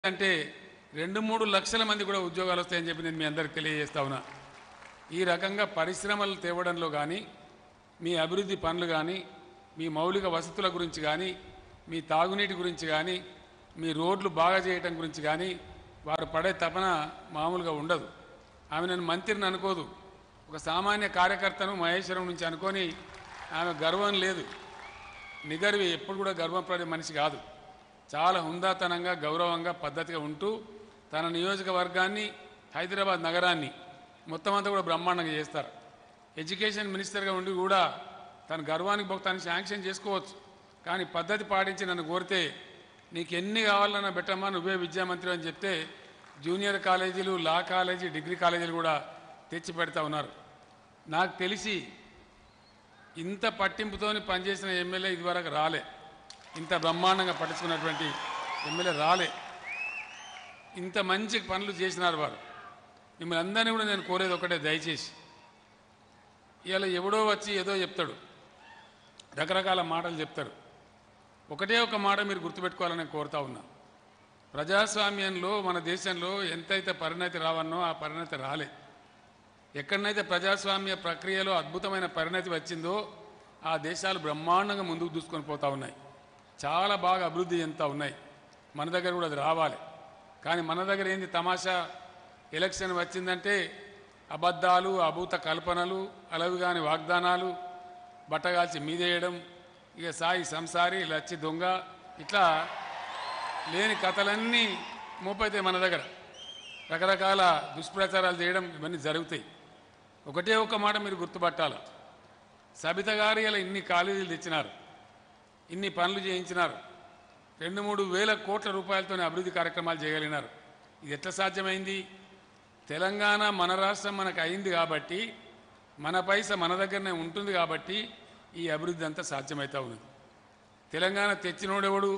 అంటే రెండు మూడు లక్షల మంది కూడా ఉద్యోగాలు వస్తాయని చెప్పి నేను మీ అందరికి తెలియజేస్తా ఉన్నా ఈ రకంగా పరిశ్రమలు తేవడంలో కానీ మీ అభివృద్ధి పనులు కానీ మీ మౌలిక వసతుల గురించి కానీ మీ తాగునీటి గురించి కానీ మీ రోడ్లు బాగా చేయటం గురించి కానీ వారు పడే తపన మామూలుగా ఉండదు ఆమె నన్ను మంత్రిని అనుకోదు ఒక సామాన్య కార్యకర్తను మహేశ్వరం నుంచి అనుకొని ఆమె గర్వం లేదు నిగర్వి ఎప్పుడు కూడా గర్వపడే మనిషి కాదు చాలా హుందాతనంగా గౌరవంగా పద్ధతిగా ఉంటూ తన నియోజకవర్గాన్ని హైదరాబాద్ నగరాన్ని మొత్తం అంతా కూడా బ్రహ్మాండంగా చేస్తారు ఎడ్యుకేషన్ మినిస్టర్గా ఉండి కూడా తన గర్వానికి భక్తాన్ని శాంక్షన్ చేసుకోవచ్చు కానీ పద్ధతి పాటించి నన్ను కోరితే నీకు ఎన్ని కావాలన్నా పెట్టమ్మా నువ్వే విద్యామంత్రి అని చెప్తే జూనియర్ కాలేజీలు లా కాలేజీ డిగ్రీ కాలేజీలు కూడా తెచ్చి పెడతా ఉన్నారు నాకు తెలిసి ఇంత పట్టింపుతోని పనిచేసిన ఎమ్మెల్యే ఇదివరకు రాలే ఇంత బ్రహ్మాండంగా పట్టించుకున్నటువంటి ఎమ్మెల్యే రాలే ఇంత మంచి పనులు చేసినారు వారు మిమ్మల్ని అందరినీ కూడా నేను కోరేది ఒకటే దయచేసి ఇవాళ ఎవడో వచ్చి ఏదో చెప్తాడు రకరకాల మాటలు చెప్తారు ఒకటే ఒక మాట మీరు గుర్తుపెట్టుకోవాలని నేను కోరుతా ఉన్నా ప్రజాస్వామ్యంలో మన దేశంలో ఎంతైతే పరిణతి రావన్నో ఆ పరిణతి రాలే ఎక్కడనైతే ప్రజాస్వామ్య ప్రక్రియలో అద్భుతమైన పరిణతి వచ్చిందో ఆ దేశాలు బ్రహ్మాండంగా ముందుకు దూసుకొని పోతా ఉన్నాయి చాలా బాగా అభివృద్ధి చెందుతూ ఉన్నాయి మన దగ్గర కూడా అది రావాలి కానీ మన దగ్గర ఏంది తమాషా ఎలక్షన్ వచ్చిందంటే అబద్ధాలు అభూత కల్పనలు అలవిగాని వాగ్దానాలు బట్టగాల్చి మీదేయడం ఇక సాయి సంసారి లచ్చి దొంగ ఇట్లా లేని కథలన్నీ మోపైతాయి మన దగ్గర రకరకాల దుష్ప్రచారాలు చేయడం ఇవన్నీ జరుగుతాయి ఒకటే ఒక మాట మీరు గుర్తుపట్టాలి సబిత గారు ఇలా ఇన్ని కాలేజీలు తెచ్చినారు ఇన్ని పనులు చేయించినారు రెండు మూడు వేల కోట్ల రూపాయలతోనే అభివృద్ధి కార్యక్రమాలు చేయగలిగినారు ఇది ఎట్లా సాధ్యమైంది తెలంగాణ మన రాష్ట్రం మనకు అయింది కాబట్టి మన పైస మన దగ్గరనే ఉంటుంది కాబట్టి ఈ అభివృద్ధి అంతా సాధ్యమవుతా ఉన్నది తెలంగాణ తెచ్చినోడెవడు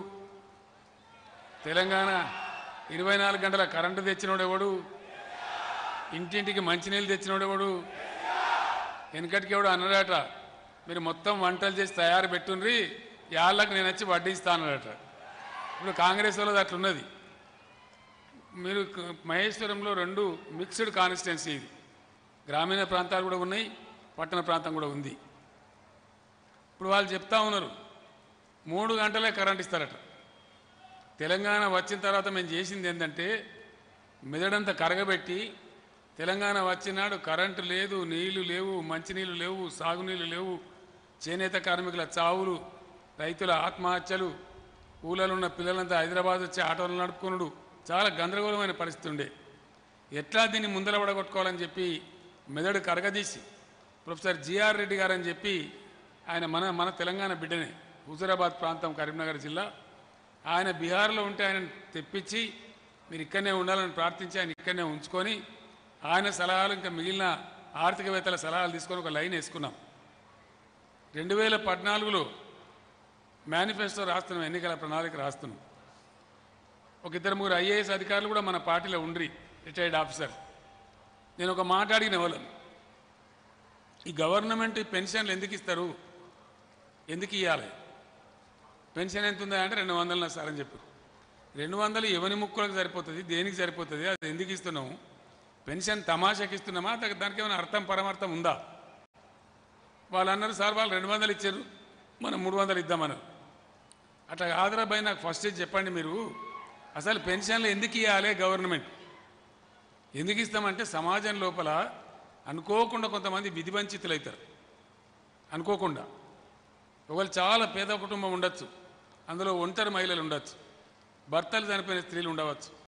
తెలంగాణ ఇరవై నాలుగు గంటల కరెంటు తెచ్చినోడెవడు ఇంటింటికి మంచినీళ్ళు తెచ్చినోడెవడు వెనకటికి ఎవడు అన్నాడట మీరు మొత్తం వంటలు చేసి తయారు పెట్టుండ్రి యాళ్ళకు నేను వచ్చి వడ్డిస్తా అన్నాడట ఇప్పుడు కాంగ్రెస్ వాళ్ళది అట్లున్నది మీరు క- మహేశ్వరంలో రెండు మిక్స్డ్ కాన్స్టిట్యున్సీ ఇది గ్రామీణ ప్రాంతాలు కూడా ఉన్నాయి పట్టణ ప్రాంతం కూడా ఉంది ఇప్పుడు వాళ్ళు చెప్తా ఉన్నారు మూడు గంటలే కరెంట్ ఇస్తారట తెలంగాణ వచ్చిన తర్వాత మేము చేసింది ఏంటంటే మెదడంతా కరగబెట్టి తెలంగాణ వచ్చినాడు కరెంటు లేదు నీళ్లు లేవు మంచినీళ్ళు లేవు సాగునీళ్ళు లేవు చేనేత కార్మికుల చావులు రైతుల ఆత్మహత్యలు ఊళ్ళలో ఉన్న పిల్లలంతా హైదరాబాద్ వచ్చి ఆటోలు నడుపుకునుడు చాలా గందరగోళమైన పరిస్థితి ఉండే ఎట్లా దీన్ని ముందర పడగొట్టుకోవాలని చెప్పి మెదడు కరగదీసి ప్రొఫెసర్ జిఆర్ రెడ్డి గారు అని చెప్పి ఆయన మన మన తెలంగాణ బిడ్డనే హుజురాబాద్ ప్రాంతం కరీంనగర్ జిల్లా ఆయన బీహార్లో ఉంటే ఆయన తెప్పించి మీరు ఇక్కడనే ఉండాలని ప్రార్థించి ఆయన ఇక్కడనే ఉంచుకొని ఆయన సలహాలు ఇంకా మిగిలిన ఆర్థికవేత్తల సలహాలు తీసుకొని ఒక లైన్ వేసుకున్నాం రెండు వేల పద్నాలుగులో మేనిఫెస్టో రాస్తున్నాం ఎన్నికల ప్రణాళిక రాస్తున్నాం ఒక ఇద్దరు ముగ్గురు ఐఏఎస్ అధికారులు కూడా మన పార్టీలో ఉండ్రి రిటైర్డ్ ఆఫీసర్ నేను ఒక మాట అడిగిన వాళ్ళని ఈ గవర్నమెంట్ ఈ పెన్షన్లు ఎందుకు ఇస్తారు ఎందుకు ఇవ్వాలి పెన్షన్ ఎంత ఉందా అంటే రెండు వందలు సార్ అని చెప్పారు రెండు వందలు ఎవని ముక్కులకు సరిపోతుంది దేనికి సరిపోతుంది అది ఎందుకు ఇస్తున్నాము పెన్షన్ తమాషాకి ఇస్తున్నామా దానికి దానికి ఏమైనా అర్థం పరమార్థం ఉందా వాళ్ళు అన్నారు సార్ వాళ్ళు రెండు వందలు ఇచ్చారు మనం మూడు వందలు ఇద్దామన్నారు అట్లా ఆదరాబాయ్ నాకు ఫస్ట్ చెప్పండి మీరు అసలు పెన్షన్లు ఎందుకు ఇవ్వాలి గవర్నమెంట్ ఎందుకు ఇస్తామంటే సమాజం లోపల అనుకోకుండా కొంతమంది విధి వంచితులు అవుతారు అనుకోకుండా ఒకవేళ చాలా పేద కుటుంబం ఉండొచ్చు అందులో ఒంటరి మహిళలు ఉండొచ్చు భర్తలు చనిపోయిన స్త్రీలు ఉండవచ్చు